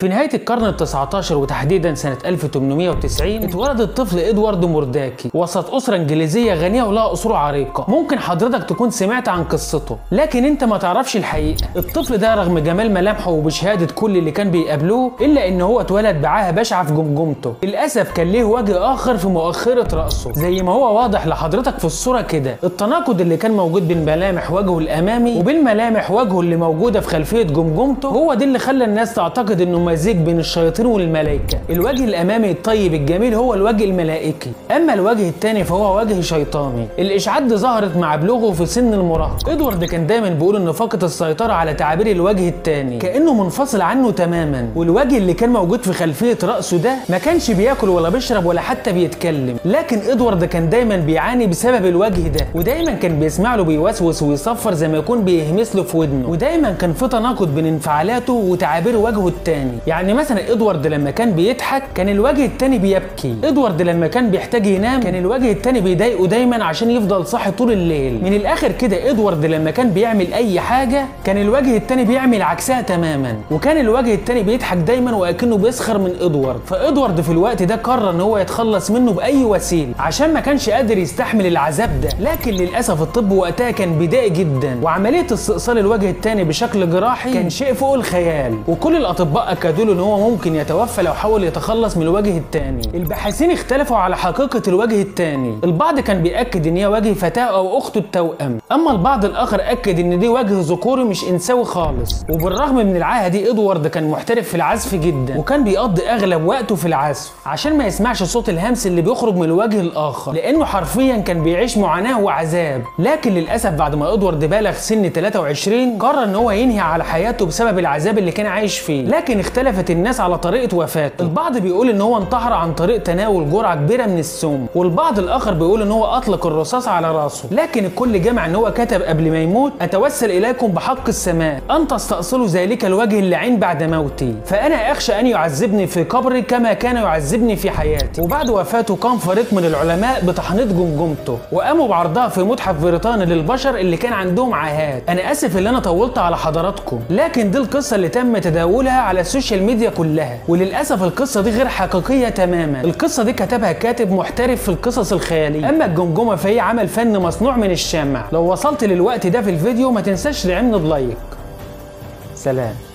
في نهاية القرن ال 19 وتحديدا سنة 1890 اتولد الطفل ادوارد مورداكي وسط أسرة إنجليزية غنية ولها أصول عريقة ممكن حضرتك تكون سمعت عن قصته لكن أنت ما تعرفش الحقيقة الطفل ده رغم جمال ملامحه وبشهادة كل اللي كان بيقابلوه إلا إن هو اتولد بعاهة بشعة في جمجمته للأسف كان ليه وجه آخر في مؤخرة رأسه زي ما هو واضح لحضرتك في الصورة كده التناقض اللي كان موجود بين ملامح وجهه الأمامي وبين ملامح وجهه اللي موجودة في خلفية جمجمته هو ده اللي خلى الناس تعتقد إنه مزيج بين الشياطين والملائكة الوجه الأمامي الطيب الجميل هو الوجه الملائكي أما الوجه الثاني فهو وجه شيطاني الإشاعات دي ظهرت مع بلوغه في سن المراهقة إدوارد كان دايما بيقول إنه فقد السيطرة على تعابير الوجه الثاني كأنه منفصل عنه تماما والوجه اللي كان موجود في خلفية رأسه ده ما كانش بياكل ولا بيشرب ولا حتى بيتكلم لكن إدوارد كان دايما بيعاني بسبب الوجه ده ودايما كان بيسمع له بيوسوس ويصفر زي ما يكون بيهمس له في ودنه ودايما كان في تناقض بين انفعالاته وتعابير وجهه الثاني يعني مثلا ادوارد لما كان بيضحك كان الوجه التاني بيبكي ادوارد لما كان بيحتاج ينام كان الوجه التاني بيضايقه دايما عشان يفضل صاحي طول الليل من الاخر كده ادوارد لما كان بيعمل اي حاجه كان الوجه التاني بيعمل عكسها تماما وكان الوجه التاني بيضحك دايما واكنه بيسخر من ادوارد فادوارد في الوقت ده قرر ان هو يتخلص منه باي وسيله عشان ما كانش قادر يستحمل العذاب ده لكن للاسف الطب وقتها كان بدائي جدا وعمليه استئصال الوجه التاني بشكل جراحي كان شيء فوق الخيال وكل الاطباء اكدوا له ان هو ممكن يتوفى لو حاول يتخلص من الوجه الثاني الباحثين اختلفوا على حقيقه الوجه الثاني البعض كان بياكد ان هي وجه فتاه او اخته التوأم اما البعض الاخر اكد ان دي وجه ذكوري مش انثوي خالص وبالرغم من العاهه دي ادوارد كان محترف في العزف جدا وكان بيقضي اغلب وقته في العزف عشان ما يسمعش صوت الهمس اللي بيخرج من الوجه الاخر لانه حرفيا كان بيعيش معاناه وعذاب لكن للاسف بعد ما ادوارد بالغ سن 23 قرر ان هو ينهي على حياته بسبب العذاب اللي كان عايش فيه لكن اختلفت الناس على طريقه وفاته البعض بيقول ان هو انتحر عن طريق تناول جرعه كبيره من السم والبعض الاخر بيقول ان هو اطلق الرصاص على راسه لكن الكل جمع ان هو كتب قبل ما يموت اتوسل اليكم بحق السماء ان تستأصلوا ذلك الوجه اللعين بعد موتي فانا اخشى ان يعذبني في قبري كما كان يعذبني في حياتي وبعد وفاته قام فريق من العلماء بتحنيط جمجمته وقاموا بعرضها في متحف بريطاني للبشر اللي كان عندهم عاهات انا اسف ان انا طولت على حضراتكم لكن دي القصه اللي تم تداولها على السوشيال ميديا كلها وللاسف القصه دي غير حقيقيه تماما القصه دي كتبها كاتب محترف في القصص الخياليه اما الجمجمه فهي عمل فن مصنوع من الشمع لو وصلت للوقت ده في الفيديو ما تنساش تعمل بلايك سلام